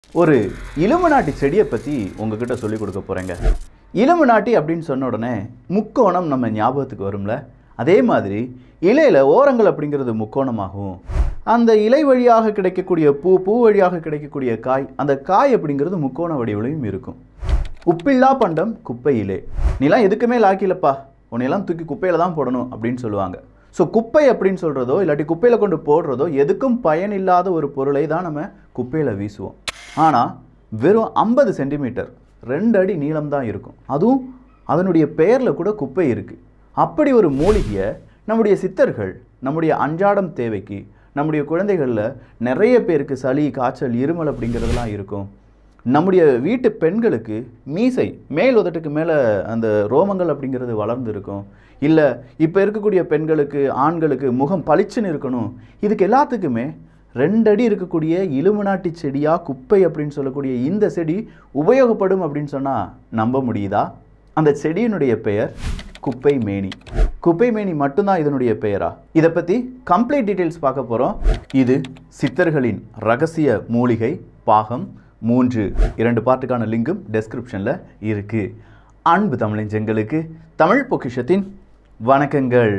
ஒரு இலுமினாட்டி செடியை பற்றி உங்ககிட்ட சொல்லிக் கொடுக்க போகிறேங்க இலுமினாட்டி அப்படின்னு சொன்ன உடனே முக்கோணம் நம்ம ஞாபகத்துக்கு வரும்ல அதே மாதிரி இலையில் ஓரங்கள் அப்படிங்கிறது முக்கோணமாகும் அந்த இலை வழியாக கிடைக்கக்கூடிய பூ பூ வழியாக கிடைக்கக்கூடிய காய் அந்த காய் அப்படிங்கிறது முக்கோண வடிவிலையும் இருக்கும் உப்பில்லா பண்டம் குப்பையிலே நீலாம் எதுக்குமே லாக்கிலப்பா உன்னையெல்லாம் தூக்கி குப்பையில் தான் போடணும் அப்படின்னு சொல்லுவாங்க ஸோ குப்பை அப்படின்னு சொல்கிறதோ இல்லாட்டி குப்பையில் கொண்டு போடுறதோ எதுக்கும் பயனில்லாத ஒரு பொருளை தான் நம்ம குப்பையில் வீசுவோம் ஆனால் வெறும் ஐம்பது சென்டிமீட்டர் ரெண்டு அடி நீளம் தான் இருக்கும் அதுவும் அதனுடைய பெயரில் கூட குப்பை இருக்குது அப்படி ஒரு மூலிகையை நம்முடைய சித்தர்கள் நம்முடைய அன்றாடம் தேவைக்கு நம்முடைய குழந்தைகளில் நிறைய பேருக்கு சளி காய்ச்சல் இருமல் அப்படிங்கிறதெல்லாம் இருக்கும் நம்முடைய வீட்டு பெண்களுக்கு மீசை மேல் உதட்டுக்கு மேலே அந்த ரோமங்கள் அப்படிங்கிறது வளர்ந்து இருக்கும் இல்லை இப்போ இருக்கக்கூடிய பெண்களுக்கு ஆண்களுக்கு முகம் பளிச்சுன்னு இருக்கணும் இதுக்கு எல்லாத்துக்குமே ரெண்டடி இருக்கக்கூடிய இலுமினாட்டி செடியா குப்பை அப்படின்னு சொல்லக்கூடிய இந்த செடி உபயோகப்படும் அப்படின்னு சொன்னால் நம்ப முடியுதா அந்த செடியினுடைய பெயர் குப்பை மேனி குப்பை மேனி மட்டும்தான் இதனுடைய பெயரா இதை பற்றி கம்ப்ளீட் டீட்டெயில்ஸ் பார்க்க போகிறோம் இது சித்தர்களின் ரகசிய மூலிகை பாகம் மூன்று இரண்டு பாட்டுக்கான லிங்கும் டெஸ்கிரிப்ஷனில் இருக்குது அன்பு தமிழஞ்சங்களுக்கு தமிழ் பொக்கிஷத்தின் வணக்கங்கள்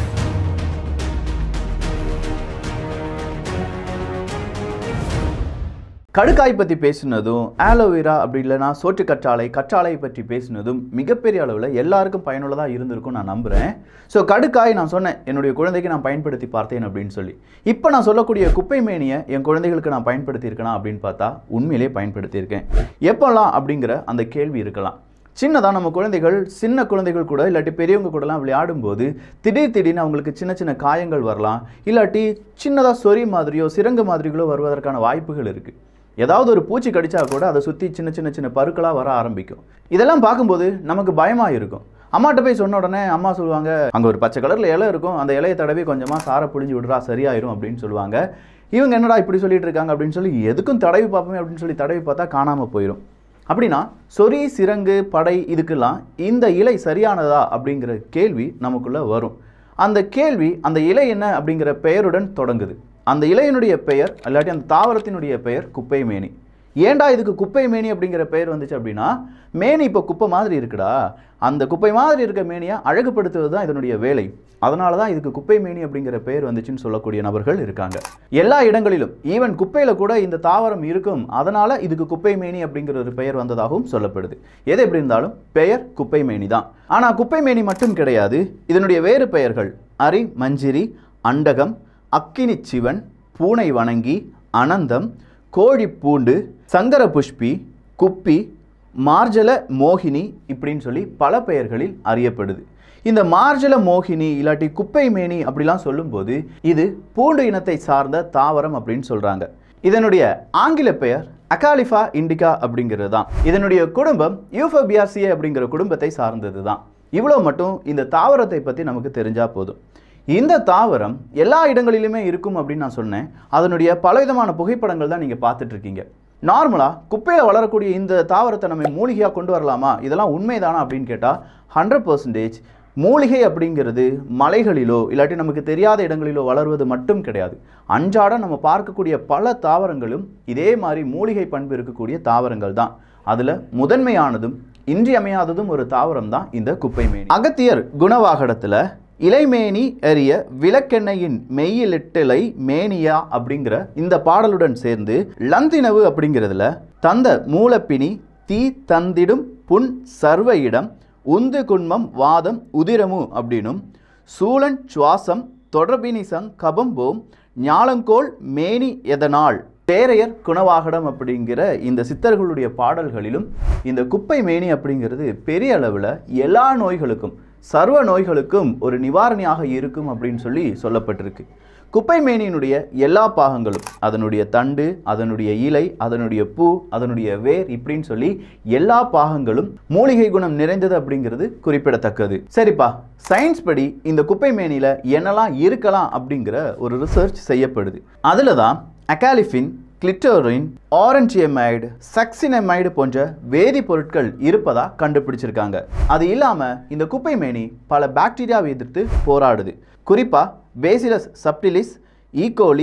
கடுக்காய் பற்றி பேசினதும் ஆலோவேரா அப்படி இல்லைனா சோற்று கற்றாழை கற்றாழை பற்றி பேசினதும் மிகப்பெரிய அளவில் எல்லாருக்கும் பயனுள்ளதாக இருந்திருக்கும் நான் நம்புகிறேன் ஸோ கடுக்காய் நான் சொன்னேன் என்னுடைய குழந்தைக்கு நான் பயன்படுத்தி பார்த்தேன் அப்படின்னு சொல்லி இப்போ நான் சொல்லக்கூடிய குப்பை மேனியை என் குழந்தைகளுக்கு நான் பயன்படுத்தியிருக்கேனா அப்படின்னு பார்த்தா உண்மையிலே பயன்படுத்தியிருக்கேன் எப்போல்லாம் அப்படிங்கிற அந்த கேள்வி இருக்கலாம் சின்னதாக நம்ம குழந்தைகள் சின்ன குழந்தைகள் கூட இல்லாட்டி பெரியவங்க கூடலாம் விளையாடும்போது திடீர் திடீர்னு அவங்களுக்கு சின்ன சின்ன காயங்கள் வரலாம் இல்லாட்டி சின்னதாக சொறி மாதிரியோ சிரங்கு மாதிரிகளோ வருவதற்கான வாய்ப்புகள் இருக்குது ஏதாவது ஒரு பூச்சி கடிச்சா கூட அதை சுற்றி சின்ன சின்ன சின்ன பருக்களாக வர ஆரம்பிக்கும் இதெல்லாம் பார்க்கும்போது நமக்கு பயமாக இருக்கும் அம்மாட்ட போய் சொன்ன உடனே அம்மா சொல்லுவாங்க அங்கே ஒரு பச்சை கலரில் இலை இருக்கும் அந்த இலையை தடவி கொஞ்சமாக சாரை புழிஞ்சு விடுறா சரியாயிரும் அப்படின்னு சொல்லுவாங்க இவங்க என்னடா இப்படி சொல்லிட்டு இருக்காங்க அப்படின்னு சொல்லி எதுக்கும் தடவி பார்ப்போமே அப்படின்னு சொல்லி தடவி பார்த்தா காணாமல் போயிடும் அப்படின்னா சொறி சிரங்கு படை இதுக்கெல்லாம் இந்த இலை சரியானதா அப்படிங்கிற கேள்வி நமக்குள்ள வரும் அந்த கேள்வி அந்த இலை என்ன அப்படிங்கிற பெயருடன் தொடங்குது அந்த இலையினுடைய பெயர் இல்லாட்டி அந்த தாவரத்தினுடைய பெயர் குப்பை மேனி ஏன்டா இதுக்கு குப்பை மேனி அப்படிங்கிற பெயர் வந்துச்சு அப்படின்னா மேனி இப்போ குப்பை மாதிரி இருக்குடா அந்த குப்பை மாதிரி இருக்க மேனியை அழகுபடுத்துவது தான் இதனுடைய வேலை அதனால தான் இதுக்கு குப்பை மேனி அப்படிங்கிற பெயர் வந்துச்சுன்னு சொல்லக்கூடிய நபர்கள் இருக்காங்க எல்லா இடங்களிலும் ஈவன் குப்பையில் கூட இந்த தாவரம் இருக்கும் அதனால இதுக்கு குப்பை மேனி அப்படிங்கிற ஒரு பெயர் வந்ததாகவும் சொல்லப்படுது எது எப்படி இருந்தாலும் பெயர் குப்பை மேனி தான் ஆனால் குப்பை மேனி மட்டும் கிடையாது இதனுடைய வேறு பெயர்கள் அரி மஞ்சிரி அண்டகம் அக்கினி சிவன் பூனை வணங்கி அனந்தம் கோழி பூண்டு சங்கர புஷ்பி குப்பி மார்ஜல மோகினி இப்படின்னு சொல்லி பல பெயர்களில் அறியப்படுது இந்த மார்ஜல மோகினி இல்லாட்டி குப்பை மேனி அப்படிலாம் சொல்லும்போது இது பூண்டு இனத்தை சார்ந்த தாவரம் அப்படின்னு சொல்கிறாங்க இதனுடைய ஆங்கில பெயர் அகாலிஃபா இண்டிகா அப்படிங்கிறது தான் இதனுடைய குடும்பம் யூஃபோபியாசியே அப்படிங்கிற குடும்பத்தை சார்ந்தது தான் இவ்வளோ மட்டும் இந்த தாவரத்தை பற்றி நமக்கு தெரிஞ்சால் போதும் இந்த தாவரம் எல்லா இடங்களிலுமே இருக்கும் அப்படின்னு நான் சொன்னேன் அதனுடைய பலவிதமான புகைப்படங்கள் தான் நீங்கள் பார்த்துட்டு இருக்கீங்க நார்மலாக குப்பையில் வளரக்கூடிய இந்த தாவரத்தை நம்ம மூலிகையாக கொண்டு வரலாமா இதெல்லாம் உண்மைதானா அப்படின்னு கேட்டால் ஹண்ட்ரட் பர்சன்டேஜ் மூலிகை அப்படிங்கிறது மலைகளிலோ இல்லாட்டி நமக்கு தெரியாத இடங்களிலோ வளருவது மட்டும் கிடையாது அன்றாடம் நம்ம பார்க்கக்கூடிய பல தாவரங்களும் இதே மாதிரி மூலிகை பண்பு இருக்கக்கூடிய தாவரங்கள் தான் அதில் முதன்மையானதும் இன்றியமையாததும் ஒரு தாவரம் தான் இந்த குப்பை மேனி அகத்தியர் குணவாகடத்தில் இலைமேனி எறிய விளக்கெண்ணெயின் மெய்யிலிட்டலை மேனியா அப்படிங்கிற இந்த பாடலுடன் சேர்ந்து லந்தினவு அப்படிங்கிறதுல தந்த மூலப்பினி தீ தந்திடும் புண் சர்வ இடம் உந்து குன்மம் வாதம் உதிரமு அப்படின்னும் சூழன் சுவாசம் தொடர்பினிசங் கபம்போம் ஞாலங்கோல் மேனி எதனால் பேரையர் குணவாகடம் அப்படிங்கிற இந்த சித்தர்களுடைய பாடல்களிலும் இந்த குப்பை மேனி அப்படிங்கிறது பெரிய அளவில் எல்லா நோய்களுக்கும் சர்வ நோய்களுக்கும் ஒரு நிவாரணியாக இருக்கும் அப்படின்னு சொல்லி சொல்லப்பட்டிருக்கு குப்பை மேனியினுடைய எல்லா பாகங்களும் அதனுடைய தண்டு அதனுடைய இலை அதனுடைய பூ அதனுடைய வேர் இப்படின்னு சொல்லி எல்லா பாகங்களும் மூலிகை குணம் நிறைந்தது அப்படிங்கிறது குறிப்பிடத்தக்கது சரிப்பா சயின்ஸ் படி இந்த குப்பை மேனியில் என்னெல்லாம் இருக்கலாம் அப்படிங்கிற ஒரு ரிசர்ச் செய்யப்படுது அதில் தான் அகாலிஃபின் கிளிட்டோரின் ஆரஞ்சியமைடு சக்சினமைடு போன்ற வேதிப்பொருட்கள் இருப்பதா கண்டுபிடிச்சிருக்காங்க அது இல்லாமல் இந்த குப்பை மேனி பல பாக்டீரியாவை எதிர்த்து போராடுது குறிப்பாக bacillus subtilis E coli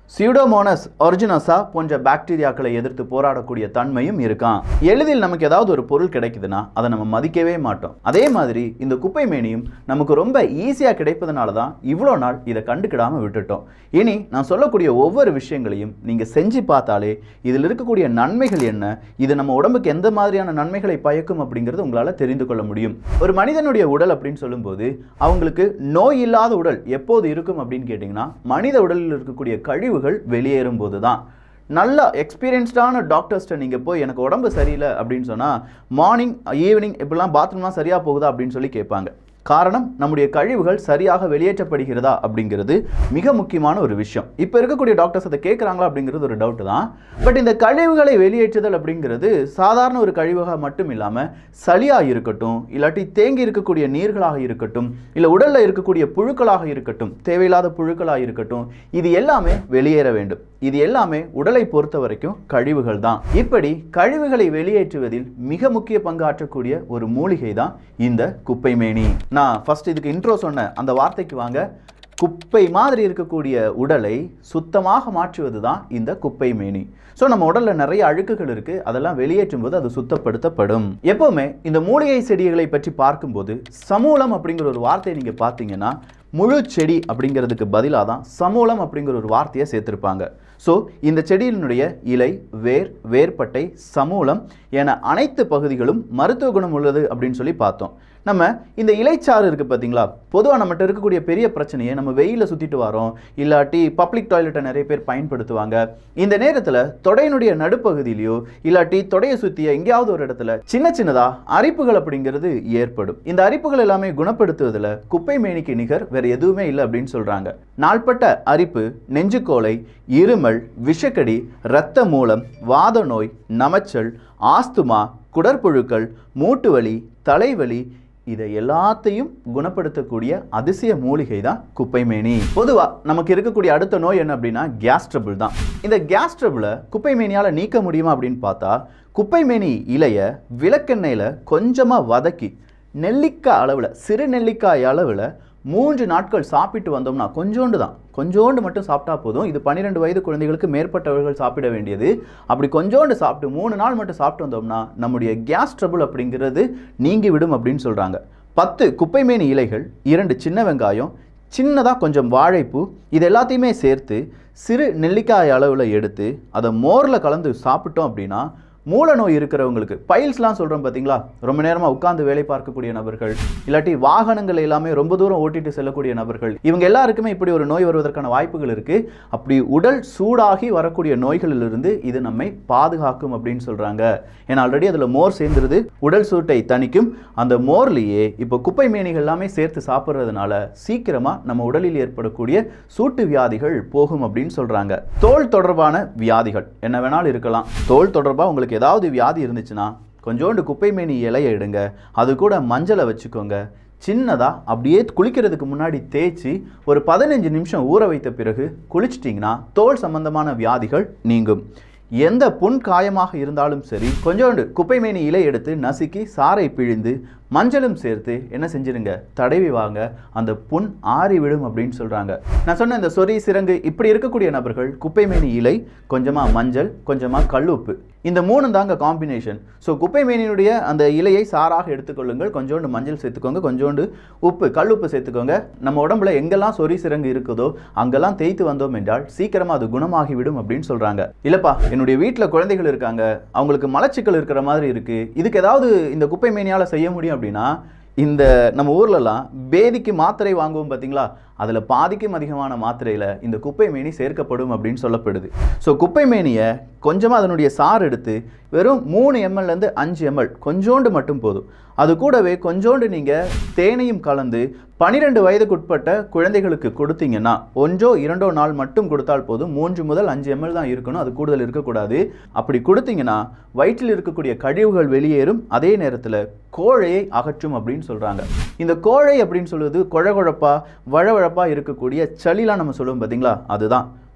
pseudomonas aeruginosa போன்ற பாக்டீரியாக்களை எதிர்த்து போராடக்கூடிய தன்மையும் இருக்கான் எளிதில் நமக்கு ஏதாவது ஒரு பொருள் கிடைக்குதுன்னா அதை நம்ம மதிக்கவே மாட்டோம் அதே மாதிரி இந்த குப்பை மேனியும் நமக்கு ரொம்ப ஈஸியாக கிடைப்பதனால தான் இவ்வளோ நாள் இதை கண்டுக்கிடாம விட்டுட்டோம் இனி நான் சொல்லக்கூடிய ஒவ்வொரு விஷயங்களையும் நீங்கள் செஞ்சு பார்த்தாலே இதில் இருக்கக்கூடிய நன்மைகள் என்ன இது நம்ம உடம்புக்கு எந்த மாதிரியான நன்மைகளை பயக்கும் அப்படிங்கிறது உங்களால் தெரிந்து கொள்ள முடியும் ஒரு மனிதனுடைய உடல் அப்படின்னு சொல்லும்போது அவங்களுக்கு நோய் இல்லாத உடல் எப்போது இருக்கும் அப்படின்னு கேட்டிங்கன்னா மனித உடலில் இருக்கக்கூடிய கழிவுகள் வெளியேறும் போது தான் நல்ல எக்ஸ்பீரியன்ஸ்டான டாக்டர்ஸ்ட்ட நீங்கள் போய் எனக்கு உடம்பு சரியில்லை அப்படின்னு சொன்னால் மார்னிங் ஈவினிங் இப்படிலாம் பாத்ரூம்லாம் சரியாக போகுதா அப்படின்னு சொல்லி கேட்பாங்க காரணம் நம்முடைய கழிவுகள் சரியாக வெளியேற்றப்படுகிறதா அப்படிங்கிறது மிக முக்கியமான ஒரு விஷயம் இப்போ இருக்கக்கூடிய டாக்டர்ஸ் அதை கேட்குறாங்களா அப்படிங்கிறது ஒரு டவுட் தான் பட் இந்த கழிவுகளை வெளியேற்றுதல் அப்படிங்கிறது சாதாரண ஒரு கழிவாக மட்டும் இல்லாமல் சளியாக இருக்கட்டும் இல்லாட்டி தேங்கி இருக்கக்கூடிய நீர்களாக இருக்கட்டும் இல்லை உடலில் இருக்கக்கூடிய புழுக்களாக இருக்கட்டும் தேவையில்லாத புழுக்களாக இருக்கட்டும் இது எல்லாமே வெளியேற வேண்டும் இது எல்லாமே உடலை பொறுத்த வரைக்கும் கழிவுகள் தான் இப்படி கழிவுகளை வெளியேற்றுவதில் மிக முக்கிய பங்காற்றக்கூடிய ஒரு மூலிகை தான் இந்த குப்பைமேனி நான் ஃபர்ஸ்ட் இதுக்கு இன்ட்ரோ சொன்ன அந்த வார்த்தைக்கு வாங்க குப்பை மாதிரி இருக்கக்கூடிய உடலை சுத்தமாக மாற்றுவது தான் இந்த குப்பை மேனி ஸோ நம்ம உடல்ல நிறைய அழுக்குகள் இருக்கு அதெல்லாம் வெளியேற்றும் போது அது சுத்தப்படுத்தப்படும் எப்பவுமே இந்த மூலிகை செடிகளை பற்றி பார்க்கும்போது சமூலம் அப்படிங்கிற ஒரு வார்த்தையை நீங்க பார்த்தீங்கன்னா முழு செடி அப்படிங்கிறதுக்கு பதிலாக தான் சமூலம் அப்படிங்கிற ஒரு வார்த்தையை சேர்த்திருப்பாங்க ஸோ இந்த செடியினுடைய இலை வேர் வேர்பட்டை சமூலம் என அனைத்து பகுதிகளும் மருத்துவ குணம் உள்ளது அப்படின்னு சொல்லி பார்த்தோம் நம்ம இந்த இலைச்சாறு இருக்குது பார்த்தீங்களா பொதுவாக நம்மகிட்ட இருக்கக்கூடிய பெரிய பிரச்சனையை நம்ம வெயிலில் சுற்றிட்டு வரோம் இல்லாட்டி பப்ளிக் டாய்லெட்டை நிறைய பேர் பயன்படுத்துவாங்க இந்த நேரத்தில் தொடையினுடைய நடுப்பகுதியிலையோ இல்லாட்டி தொடையை சுற்றிய எங்கேயாவது ஒரு இடத்துல சின்ன சின்னதாக அரிப்புகள் அப்படிங்கிறது ஏற்படும் இந்த அரிப்புகள் எல்லாமே குணப்படுத்துவதில் குப்பை மேனிக்கு நிகர் வேறு எதுவுமே இல்லை அப்படின்னு சொல்கிறாங்க நாள்பட்ட அரிப்பு நெஞ்சுக்கோலை இருமல் விஷக்கடி இரத்த மூலம் வாத நோய் நமச்சல் ஆஸ்துமா குடற்புழுக்கள் மூட்டு வலி தலைவலி இதை எல்லாத்தையும் குணப்படுத்தக்கூடிய அதிசய மூலிகை தான் குப்பைமேனி பொதுவாக நமக்கு இருக்கக்கூடிய அடுத்த நோய் என்ன அப்படின்னா கேஸ் ட்ரபிள் தான் இந்த கேஸ் ட்ரபிளை குப்பைமேனியால் நீக்க முடியுமா அப்படின்னு பார்த்தா குப்பைமேனி இலையை விளக்கெண்ணெயில் கொஞ்சமாக வதக்கி நெல்லிக்காய் அளவில் சிறு நெல்லிக்காய் அளவில் மூன்று நாட்கள் சாப்பிட்டு வந்தோம்னா கொஞ்சோண்டு தான் கொஞ்சோண்டு மட்டும் சாப்பிட்டா போதும் இது பன்னிரெண்டு வயது குழந்தைகளுக்கு மேற்பட்டவர்கள் சாப்பிட வேண்டியது அப்படி கொஞ்சோண்டு சாப்பிட்டு மூணு நாள் மட்டும் சாப்பிட்டு வந்தோம்னா நம்முடைய கேஸ் ட்ரபுள் அப்படிங்கிறது நீங்கி விடும் அப்படின்னு சொல்கிறாங்க பத்து குப்பைமேனி இலைகள் இரண்டு சின்ன வெங்காயம் சின்னதாக கொஞ்சம் வாழைப்பூ இது எல்லாத்தையுமே சேர்த்து சிறு நெல்லிக்காய் அளவில் எடுத்து அதை மோரில் கலந்து சாப்பிட்டோம் அப்படின்னா மூல நோய் இருக்கிறவங்களுக்கு பைல்ஸ்லாம் சொல்கிறோம் பார்த்தீங்களா ரொம்ப நேரமாக உட்கார்ந்து வேலை பார்க்கக்கூடிய நபர்கள் இல்லாட்டி வாகனங்கள் எல்லாமே ரொம்ப தூரம் ஓட்டிட்டு செல்லக்கூடிய நபர்கள் இவங்க எல்லாருக்குமே இப்படி ஒரு நோய் வருவதற்கான வாய்ப்புகள் இருக்குது அப்படி உடல் சூடாகி வரக்கூடிய நோய்களிலிருந்து இது நம்மை பாதுகாக்கும் அப்படின்னு சொல்கிறாங்க ஏன்னா ஆல்ரெடி அதில் மோர் சேர்ந்துருது உடல் சூட்டை தணிக்கும் அந்த மோர்லேயே இப்போ குப்பை மேனிகள் எல்லாமே சேர்த்து சாப்பிட்றதுனால சீக்கிரமாக நம்ம உடலில் ஏற்படக்கூடிய சூட்டு வியாதிகள் போகும் அப்படின்னு சொல்கிறாங்க தோல் தொடர்பான வியாதிகள் என்ன வேணாலும் இருக்கலாம் தோல் தொடர்பாக உங்களுக்கு ஏதாவது வியாதி இருந்துச்சுன்னா கொஞ்சோண்டு குப்பைமேனி இலையை எடுங்க அது கூட மஞ்சளை வச்சுக்கோங்க சின்னதாக அப்படியே குளிக்கிறதுக்கு முன்னாடி தேய்ச்சி ஒரு பதினஞ்சு நிமிஷம் ஊற வைத்த பிறகு குளிச்சிட்டிங்கன்னா தோல் சம்பந்தமான வியாதிகள் நீங்கும் எந்த புண் காயமாக இருந்தாலும் சரி கொஞ்சோண்டு குப்பைமேனி இலை எடுத்து நசுக்கி சாறை பிழிந்து மஞ்சளும் சேர்த்து என்ன செஞ்சிருங்க தடவி வாங்க அந்த புண் ஆறி விடும் அப்படின்னு சொல்கிறாங்க நான் சொன்ன இந்த சொறி சிரங்கு இப்படி இருக்கக்கூடிய நபர்கள் குப்பைமேனி இலை கொஞ்சமாக மஞ்சள் கொஞ்சமாக கல்லுப்பு இந்த மூணு தாங்க காம்பினேஷன் ஸோ குப்பைமேனியினுடைய அந்த இலையை சாராக எடுத்துக்கொள்ளுங்கள் கொஞ்சோண்டு மஞ்சள் சேர்த்துக்கோங்க கொஞ்சோண்டு உப்பு கல்லுப்பு சேர்த்துக்கோங்க நம்ம உடம்புல எங்கெல்லாம் சொறி சிரங்கு இருக்குதோ அங்கெல்லாம் தேய்த்து வந்தோம் என்றால் சீக்கிரமாக அது குணமாகிவிடும் அப்படின்னு சொல்கிறாங்க இல்லைப்பா என்னுடைய வீட்டில் குழந்தைகள் இருக்காங்க அவங்களுக்கு மலச்சிக்கல் இருக்கிற மாதிரி இருக்குது இதுக்கு ஏதாவது இந்த குப்பை மேனியால் செய்ய முடியும் அப்படின்னா இந்த நம்ம ஊர்லலாம் பேதிக்கு மாத்திரை வாங்குவோம் பார்த்தீங்களா அதில் பாதிக்கும் அதிகமான மாத்திரையில் இந்த குப்பை மேனி சேர்க்கப்படும் அப்படின்னு சொல்லப்படுது ஸோ குப்பை மேனியை கொஞ்சமாக அதனுடைய சாறு எடுத்து வெறும் மூணு எம்எல்லேருந்து அஞ்சு எம்எல் கொஞ்சோண்டு மட்டும் போதும் அது கூடவே கொஞ்சோண்டு நீங்கள் தேனையும் கலந்து பன்னிரெண்டு வயதுக்குட்பட்ட குழந்தைகளுக்கு கொடுத்தீங்கன்னா ஒன்றோ இரண்டோ நாள் மட்டும் கொடுத்தால் போதும் மூன்று முதல் அஞ்சு எம்எல் தான் இருக்கணும் அது கூடுதல் இருக்கக்கூடாது அப்படி கொடுத்தீங்கன்னா வயிற்றில் இருக்கக்கூடிய கழிவுகள் வெளியேறும் அதே நேரத்தில் கோழையை அகற்றும் அப்படின்னு சொல்கிறாங்க இந்த கோழை அப்படின்னு சொல்லுவது குழகுழப்பா வழவழப்பா இருக்கக்கூடிய சளிலாம் நம்ம சொல்லுவோம் பார்த்தீங்களா அதுதான்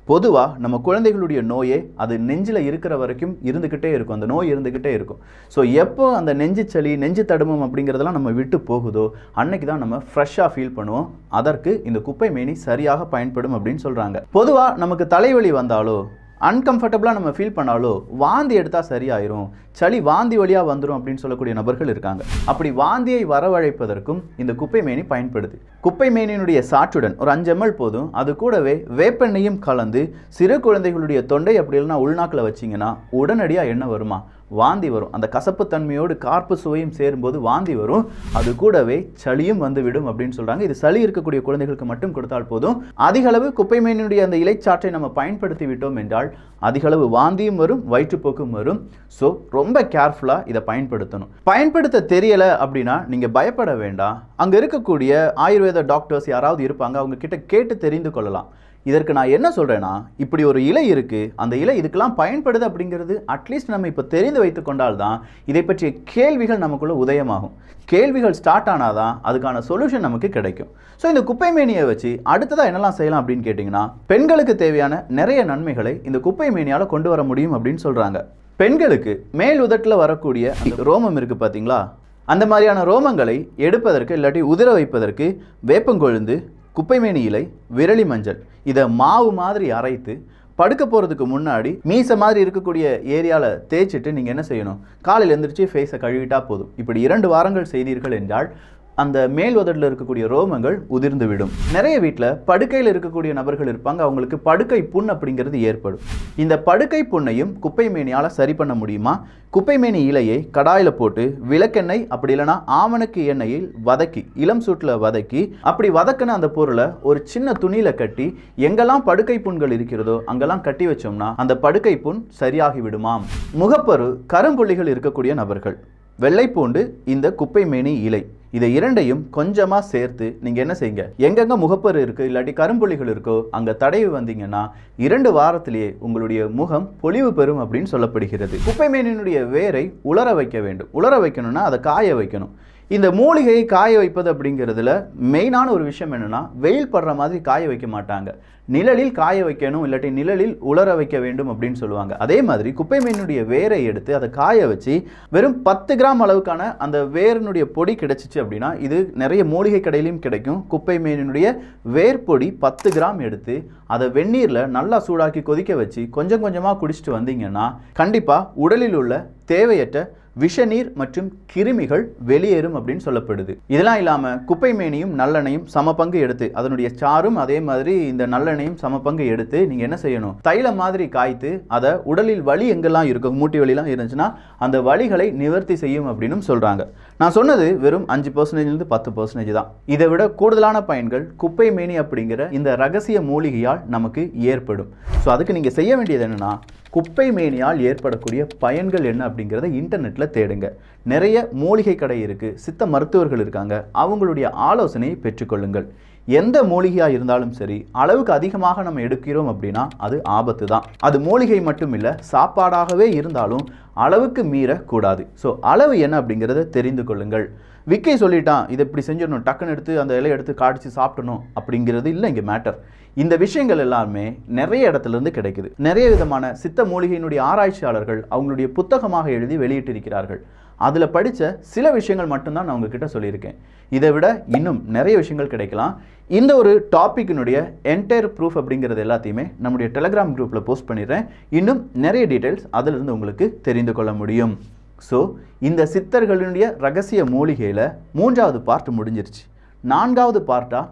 பொதுவாக நம்ம குழந்தைகளுடைய நோயே அது நெஞ்சில் இருக்கிற வரைக்கும் இருந்துக்கிட்டே இருக்கும் அந்த நோய் இருந்துக்கிட்டே இருக்கும் ஸோ எப்போ அந்த நெஞ்சு சளி நெஞ்சு தடுமம் அப்படிங்கிறதெல்லாம் நம்ம விட்டு போகுதோ அன்னைக்கு தான் நம்ம ஃப்ரெஷ்ஷாக ஃபீல் பண்ணுவோம் அதற்கு இந்த குப்பை மேனி சரியாக பயன்படும் அப்படின்னு சொல்கிறாங்க பொதுவாக நமக்கு தலைவலி வந்தாலோ அன்கம்ஃபர்டபுளாக நம்ம ஃபீல் பண்ணாலோ வாந்தி எடுத்தால் சரியாயிரும் சளி வாந்தி வழியாக வந்துடும் அப்படின்னு சொல்லக்கூடிய நபர்கள் இருக்காங்க அப்படி வாந்தியை வரவழைப்பதற்கும் இந்த குப்பை மேனி பயன்படுது குப்பை மேனியினுடைய சாற்றுடன் ஒரு அஞ்சு எம்எல் போதும் அது கூடவே வேப்பெண்ணையும் கலந்து சிறு குழந்தைகளுடைய தொண்டை அப்படி இல்லைன்னா உள்நாக்கில் வச்சிங்கன்னா உடனடியாக என்ன வருமா வாந்தி வரும் அந்த கசப்பு தன்மையோடு கார்ப்பு சுவையும் சேரும்போது வாந்தி வரும் அது கூடவே சளியும் வந்துவிடும் அப்படின்னு சொல்றாங்க இது சளி இருக்கக்கூடிய குழந்தைகளுக்கு மட்டும் கொடுத்தால் போதும் அதிக அளவு குப்பை மேனியுடைய அந்த இலைச்சாற்றை நம்ம பயன்படுத்தி விட்டோம் என்றால் அதிக அளவு வாந்தியும் வரும் வயிற்றுப்போக்கும் வரும் ஸோ ரொம்ப கேர்ஃபுல்லாக இதை பயன்படுத்தணும் பயன்படுத்த தெரியல அப்படின்னா நீங்கள் பயப்பட வேண்டாம் அங்கே இருக்கக்கூடிய ஆயுர்வேத டாக்டர்ஸ் யாராவது இருப்பாங்க அவங்க கிட்ட கேட்டு தெரிந்து கொள்ளலாம் இதற்கு நான் என்ன சொல்கிறேன்னா இப்படி ஒரு இலை இருக்குது அந்த இலை இதுக்கெல்லாம் பயன்படுது அப்படிங்கிறது அட்லீஸ்ட் நம்ம இப்போ தெரிந்து வைத்து கொண்டால் தான் இதை பற்றிய கேள்விகள் நமக்குள்ள உதயமாகும் கேள்விகள் ஸ்டார்ட் ஆனால் தான் அதுக்கான சொல்யூஷன் நமக்கு கிடைக்கும் ஸோ இந்த குப்பை மேனியை வச்சு அடுத்ததாக என்னெல்லாம் செய்யலாம் அப்படின்னு கேட்டிங்கன்னா பெண்களுக்கு தேவையான நிறைய நன்மைகளை இந்த குப்பை மேனியால் கொண்டு வர முடியும் அப்படின்னு சொல்கிறாங்க பெண்களுக்கு மேல் உதட்டில் வரக்கூடிய அந்த ரோமம் இருக்குது பார்த்தீங்களா அந்த மாதிரியான ரோமங்களை எடுப்பதற்கு இல்லாட்டி உதிர வைப்பதற்கு வேப்பங்கொழுந்து குப்பைமேனி இலை விரலி மஞ்சள் இதை மாவு மாதிரி அரைத்து படுக்க போகிறதுக்கு முன்னாடி மீச மாதிரி இருக்கக்கூடிய ஏரியாவில் தேய்ச்சிட்டு நீங்கள் என்ன செய்யணும் காலையில் எழுந்திரிச்சு ஃபேஸை கழுவிட்டா போதும் இப்படி இரண்டு வாரங்கள் செய்தீர்கள் என்றால் அந்த மேல் உதட்டில் இருக்கக்கூடிய ரோமங்கள் உதிர்ந்து விடும் நிறைய வீட்டில் படுக்கையில் இருக்கக்கூடிய நபர்கள் இருப்பாங்க அவங்களுக்கு படுக்கை புண் அப்படிங்கிறது ஏற்படும் இந்த படுக்கை புண்ணையும் குப்பை மேனியால் சரி பண்ண முடியுமா குப்பை மேனி இலையை கடாயில் போட்டு விளக்கெண்ணெய் அப்படி இல்லைன்னா ஆமணக்கு எண்ணெயில் வதக்கி இளம் சூட்டில் வதக்கி அப்படி வதக்கின அந்த பொருளை ஒரு சின்ன துணியில் கட்டி எங்கெல்லாம் படுக்கை புண்கள் இருக்கிறதோ அங்கெல்லாம் கட்டி வச்சோம்னா அந்த படுக்கை புண் சரியாகி விடுமாம் முகப்பரு கரும்புள்ளிகள் இருக்கக்கூடிய நபர்கள் வெள்ளைப்பூண்டு இந்த குப்பை மேனி இலை இதை இரண்டையும் கொஞ்சமாக சேர்த்து நீங்கள் என்ன செய்யுங்க எங்கெங்க முகப்பரு இருக்குது இல்லாட்டி கரும்புள்ளிகள் இருக்கோ அங்கே தடவி வந்தீங்கன்னா இரண்டு வாரத்திலேயே உங்களுடைய முகம் பொலிவு பெறும் அப்படின்னு சொல்லப்படுகிறது குப்பை மேனியினுடைய வேரை உலர வைக்க வேண்டும் உலர வைக்கணும்னா அதை காய வைக்கணும் இந்த மூலிகையை காய வைப்பது அப்படிங்கிறதுல மெயினான ஒரு விஷயம் என்னன்னா வெயில் படுற மாதிரி காய வைக்க மாட்டாங்க நிழலில் காய வைக்கணும் இல்லாட்டி நிழலில் உலர வைக்க வேண்டும் அப்படின்னு சொல்லுவாங்க அதே மாதிரி குப்பை மீனுடைய வேரை எடுத்து அதை காய வச்சு வெறும் பத்து கிராம் அளவுக்கான அந்த வேரினுடைய பொடி கிடைச்சிச்சு அப்படின்னா இது நிறைய மூலிகை கடையிலையும் கிடைக்கும் குப்பை மீனினுடைய வேர் பொடி பத்து கிராம் எடுத்து அதை வெந்நீரில் நல்லா சூடாக்கி கொதிக்க வச்சு கொஞ்சம் கொஞ்சமாக குடிச்சிட்டு வந்தீங்கன்னா கண்டிப்பாக உடலில் உள்ள தேவையற்ற விஷநீர் மற்றும் கிருமிகள் வெளியேறும் அப்படின்னு சொல்லப்படுது இதெல்லாம் இல்லாமல் குப்பை மேனியும் நல்லெண்ணையும் சம பங்கு எடுத்து அதனுடைய சாரும் அதே மாதிரி இந்த நல்லெண்ணையும் சம பங்கு எடுத்து நீங்கள் என்ன செய்யணும் தைலம் மாதிரி காய்த்து அதை உடலில் வலி எங்கெல்லாம் இருக்கும் மூட்டி வலிலாம் இருந்துச்சுன்னா அந்த வலிகளை நிவர்த்தி செய்யும் அப்படின்னு சொல்கிறாங்க நான் சொன்னது வெறும் அஞ்சு பர்சன்டேஜ்லேருந்து பத்து பர்சன்டேஜ் தான் இதை விட கூடுதலான பயன்கள் குப்பை மேனி அப்படிங்கிற இந்த ரகசிய மூலிகையால் நமக்கு ஏற்படும் ஸோ அதுக்கு நீங்கள் செய்ய வேண்டியது என்னென்னா குப்பை மேனியால் ஏற்படக்கூடிய பயன்கள் என்ன அப்படிங்கிறத இன்டர்நெட்டில் தேடுங்க நிறைய மூலிகை கடை இருக்குது சித்த மருத்துவர்கள் இருக்காங்க அவங்களுடைய ஆலோசனையை பெற்றுக்கொள்ளுங்கள் எந்த மூலிகையாக இருந்தாலும் சரி அளவுக்கு அதிகமாக நம்ம எடுக்கிறோம் அப்படின்னா அது ஆபத்து தான் அது மூலிகை மட்டும் இல்லை சாப்பாடாகவே இருந்தாலும் அளவுக்கு மீறக்கூடாது ஸோ அளவு என்ன அப்படிங்கிறத தெரிந்து கொள்ளுங்கள் விக்கை சொல்லிட்டான் இதை இப்படி செஞ்சிடணும் டக்குன்னு எடுத்து அந்த இலையை எடுத்து காடிச்சு சாப்பிடணும் அப்படிங்கிறது இல்லை இங்கே மேட்டர் இந்த விஷயங்கள் எல்லாமே நிறைய இடத்துல இருந்து கிடைக்குது நிறைய விதமான சித்த மூலிகையினுடைய ஆராய்ச்சியாளர்கள் அவங்களுடைய புத்தகமாக எழுதி வெளியிட்டிருக்கிறார்கள் அதில் படித்த சில விஷயங்கள் மட்டும்தான் நான் உங்ககிட்ட சொல்லியிருக்கேன் இதை விட இன்னும் நிறைய விஷயங்கள் கிடைக்கலாம் இந்த ஒரு டாப்பிக்கினுடைய என்டையர் ப்ரூஃப் அப்படிங்கிறது எல்லாத்தையுமே நம்முடைய டெலகிராம் குரூப்பில் போஸ்ட் பண்ணிடுறேன் இன்னும் நிறைய டீட்டெயில்ஸ் அதிலிருந்து உங்களுக்கு தெரிந்து கொள்ள முடியும் ஸோ இந்த சித்தர்களுடைய ரகசிய மூலிகையில் மூன்றாவது பார்ட் முடிஞ்சிருச்சு நான்காவது பார்ட்டா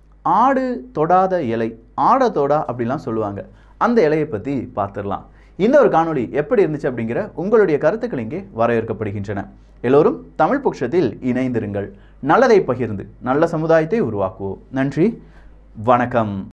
ஆடு தொடாத இலை ஆட தொடா அப்படிலாம் சொல்லுவாங்க அந்த இலையை பற்றி பார்த்துடலாம் இந்த ஒரு காணொளி எப்படி இருந்துச்சு அப்படிங்கிற உங்களுடைய கருத்துக்கள் இங்கே வரவேற்கப்படுகின்றன எல்லோரும் தமிழ் பட்சத்தில் இணைந்திருங்கள் நல்லதை பகிர்ந்து நல்ல சமுதாயத்தை உருவாக்குவோம் நன்றி வணக்கம்